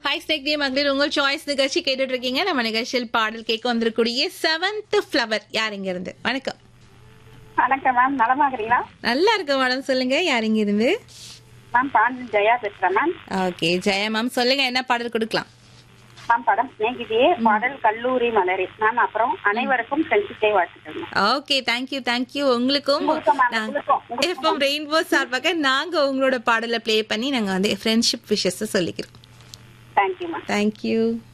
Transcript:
hi ஸ்னேக்டே மகளிர் உங்கள் choice நிகழ்ச்சி கேட்டுட்டு இருக்கீங்க நம்ம நிகழ்ச்சியில் பாடல் கேட்க வந்திருக்கூடிய செவன்த் ஃப்ளவர் யார் இங்க இருந்து வணக்கம் வணக்கம் மேம் நலமாகிறீங்களா நல்லா இருக்கு மேடம் சொல்லுங்க யார் இங்க இருந்து மேம் பாண்டி ஜெயா பேசுறேன் மேம் ஓகே ஜெயா மேம் சொல்லுங்க என்ன பாடல் கொடுக்கலாம் மேம் படம் சிநேகிதியே பாடல் கல்லூரி மலரே மேம் அப்புறம் அனைவருக்கும் சென்சிட்டே வாழ்த்துக்கள் மேம் ஓகே தேங்க்யூ தேங்க்யூ உங்களுக்கும் உங்களுக்கும் ma'am, உங்களுக்கும், உங்களுக்கும் எஃப்எம் ரெயின்போ சார்பாக நாங்க உங்களோட பாடலை ப்ளே பண்ணி நாங்க வந்து ஃப்ரெண்ட்ஷிப் விஷஸ் சொல்லிக்கிறோம் தேங்க்யூ மேம் தேங்க்யூ